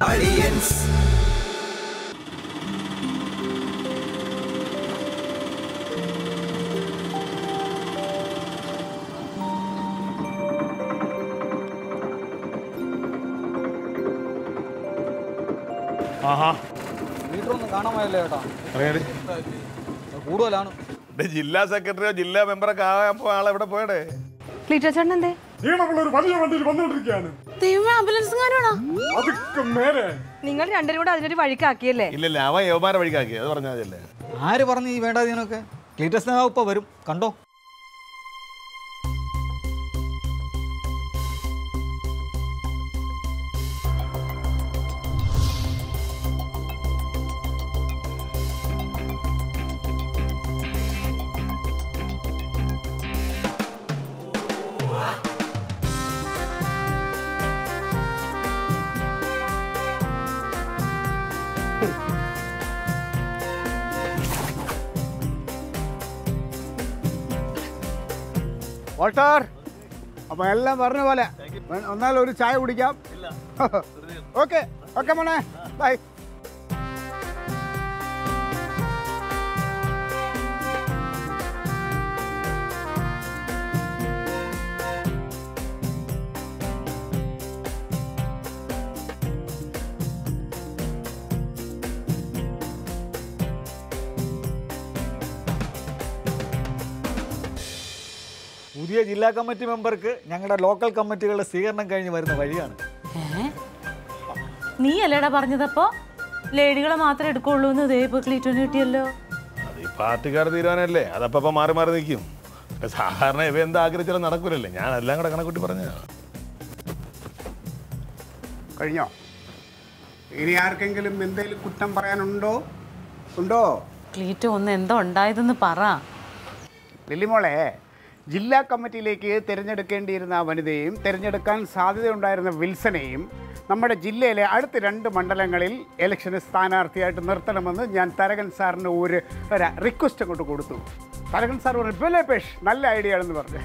ആഹാ metre ഒന്നും കാണാൻ പോയല്ലേ ചേട്ടാ അറിയാടി അത് കൂടുതലാണ് ജില്ലാ സെക്രട്ടറിയോ ജില്ലാ മെമ്പറൊക്കെ ആകാൻ ആളെവിടെ പോയടേ ക്ലീറ്റോ ചേട്ടൻ എന്തേ നീളമുള്ള വലിയ വണ്ടിയിൽ വന്നുകൊണ്ടിരിക്കുകയാണ് ദൈവമേ ആംബുലൻസുകാരാണോ അതുക്ക് മേലെ നിങ്ങൾ രണ്ടുപേരും കൂടെ അതിനൊരു വഴിക്കാക്കിയല്ലേ ഇല്ലല്ല അവൻ യവമാരെ വഴിക്കാക്കി അത് പറഞ്ഞാൽ മതിയല്ലേ ആര് പറഞ്ഞു ഈ വേണ്ടാതീനൊക്കെ ക്ലീറ്റസ് ഇപ്പൊ വരും കണ്ടോ വാട്ടർ അപ്പൊ എല്ലാം പറഞ്ഞ പോലെ എന്നാൽ ഒരു ചായ കുടിക്കാം ഓക്കെ ഓക്കെ മോനെ ബൈ പുതിയ ജില്ലാ കമ്മിറ്റി മെമ്പർക്ക് ഞങ്ങളുടെ ലോക്കൽ കമ്മിറ്റികളുടെ സ്വീകരണം കഴിഞ്ഞ് വരുന്ന വഴിയാണ് നീ അല്ലേടാ പറഞ്ഞതപ്പോ ലേഡികളെ മാത്രമേ എടുക്കുള്ളൂ എന്ന് ഇതേ ഇപ്പൊ ക്ലീറ്റോന് കിട്ടിയല്ലോ അത് ഈ പാർട്ടിക്കാർ തീരുമാനമല്ലേ അതപ്പോ മാറി മാറി നിൽക്കും പക്ഷെ സാധാരണ ഇവ എന്താ ആഗ്രഹിച്ചാലും നടക്കൂലല്ലേ ഞാൻ എല്ലാം കൂടെ കണക്കൂട്ടി പറഞ്ഞതാണ് കഴിഞ്ഞോ ഇനി ആർക്കെങ്കിലും എന്തെങ്കിലും കുറ്റം പറയാനുണ്ടോ ഉണ്ടോ ക്ലീറ്റോ ഒന്ന് എന്താ ഉണ്ടായതെന്ന് പറ ലില്ലിമോളെ ജില്ലാ കമ്മിറ്റിയിലേക്ക് തിരഞ്ഞെടുക്കേണ്ടിയിരുന്ന ആ വനിതയും തിരഞ്ഞെടുക്കാൻ സാധ്യതയുണ്ടായിരുന്ന വിൽസനെയും നമ്മുടെ ജില്ലയിലെ അടുത്ത രണ്ട് മണ്ഡലങ്ങളിൽ ഇലക്ഷന് സ്ഥാനാർത്ഥിയായിട്ട് നിർത്തണമെന്ന് ഞാൻ തരകൻ സാറിന് ഒരു ഒരു റിക്വസ്റ്റ് അങ്ങോട്ട് കൊടുത്തു തരകൻ സാർ പറഞ്ഞു ബിലേപേഷ് നല്ല ഐഡിയ ആണെന്ന് പറഞ്ഞു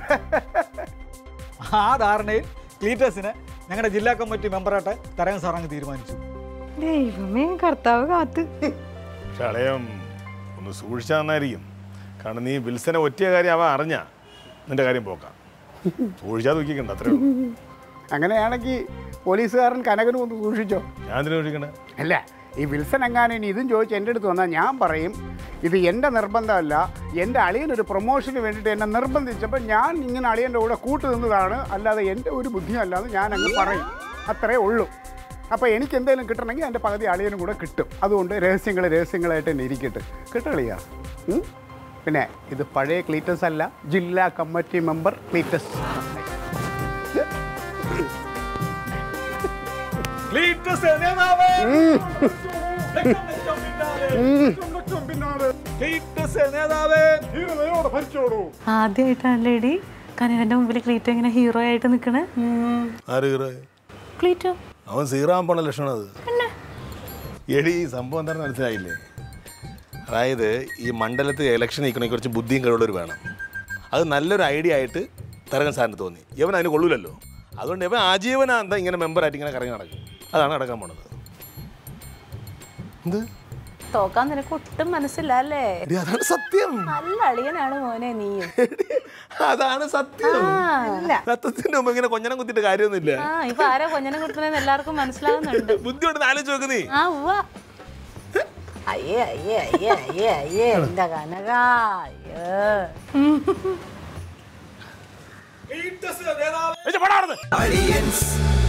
ആ ധാരണയിൽ ക്ലീറ്റസിനെ ഞങ്ങളുടെ ജില്ലാ കമ്മിറ്റി മെമ്പറായിട്ട് തരകൻ സാർ അങ്ങ് തീരുമാനിച്ചു ദൈവമേ കർത്താവ് കാത്ത് പക്ഷെ അളയം ഒന്ന് സൂക്ഷിച്ചാൽ നന്നായിരിക്കും കാരണം നീ വിൽസനെ ഒറ്റ കാര്യം അവൻ അറിഞ്ഞ നിന്റെ കാര്യം പോക്കാം സൂക്ഷിച്ചാൽ ദുഃഖിക്കണ്ട അത്രേ ഉള്ളൂ അങ്ങനെയാണെങ്കിൽ പോലീസുകാരൻ കനകനും ഒന്ന് സൂക്ഷിച്ചോ ഞാൻ എന്തിനു സൂക്ഷിക്കണേ അല്ല ഈ വിൽസൺ എങ്ങാനും ഇനി ഇതും ചോദിച്ച് എൻ്റെ അടുത്ത് വന്നാൽ ഞാൻ പറയും ഇത് എൻ്റെ നിർബന്ധമല്ല എൻ്റെ അളിയനൊരു പ്രൊമോഷന് വേണ്ടിയിട്ട് എന്നെ നിർബന്ധിച്ചപ്പോൾ ഞാൻ ഇങ്ങനെ അളിയൻ്റെ കൂടെ കൂട്ടു നിന്നതാണ് അല്ലാതെ എൻ്റെ ഒരു ബുദ്ധിയല്ലാതെ ഞാൻ അങ്ങ് പറയും അത്രേ ഉള്ളൂ അപ്പോൾ എനിക്ക് എന്തെങ്കിലും കിട്ടണമെങ്കിൽ എൻ്റെ പകുതി അളിയനും കൂടെ കിട്ടും അതുകൊണ്ട് രഹസ്യങ്ങൾ രഹസ്യങ്ങളായിട്ട് തന്നെ ഇരിക്കട്ടെ കിട്ടളിയാ പിന്നെ ഇത് പഴയ ക്ലീറ്റസ് അല്ല ജില്ലാ കമ്മിറ്റി മെമ്പർ ക്ലീറ്റസ് ക്ലീറ്റസ് നേതാവേ! ക്ലീറ്റസ് നേതാവേ! ധീരതയോടെ ഭരിച്ചോടൂ ആദ്യമായിട്ടാണ് ലേഡി കനകന്റെ മുമ്പിൽ ക്ലീറ്റോ ഇങ്ങനെ ഹീറോ ആയിട്ട് നിക്കണേ ആര് ഹീറോ ക്ലീറ്റോ അവൻ സീറാൻ പോണ ലക്ഷണം അത് എടി ഈ സംഭവം എന്താണെന്ന് മനസ്സിലായില്ലേ അതായത് ഈ മണ്ഡലത്തിൽ ഇലക്ഷൻ നിൽക്കണമെങ്കിൽ കുറച്ച് ബുദ്ധിയും കഴിവുള്ളവർ വേണം അത് നല്ലൊരു ഐഡിയ ആയിട്ട് തരകൻ സാറിന് തോന്നി ഇവൻ അതിന് കൊള്ളൂലല്ലോ അതുകൊണ്ട് ഇവൻ ആജീവന എന്താ ഇങ്ങനെ മെമ്പറായിട്ട് ഇങ്ങനെ കറങ്ങി നടക്കും അതാണ് നടക്കാൻ പോണത് എന്ത് തോക്കാൻ നിനക്ക് ഒട്ടും മനസ്സില്ല അല്ലേ എടി, അതാണ് സത്യം നല്ല അളിയനാണ് മോനെ നീയും എടി, അതാണ് സത്യം സത്യത്തിന്റെ മുമ്പ് ഇങ്ങനെ കൊഞ്ഞനം കുത്തിയിട്ട് കാര്യമൊന്നുമില്ല ആ ഇപ്പൊ ആരാ കൊഞ്ഞനെ കുത്തുന്നതെന്ന് എല്ലാവർക്കും മനസ്സിലാവുന്നുണ്ട് ബുദ്ധിയോട് ആലോചിച്ച് നോക്ക് നീ ആ ഉവ്വ അയ്യേ അയ്യേ അയ്യേ അയ്യേ അയ്യേ എന്റെ കനക അയ്യോ ക്ലീറ്റസ് നേതാവേ! ഏയ്, പോടാ അവിടുന്ന്.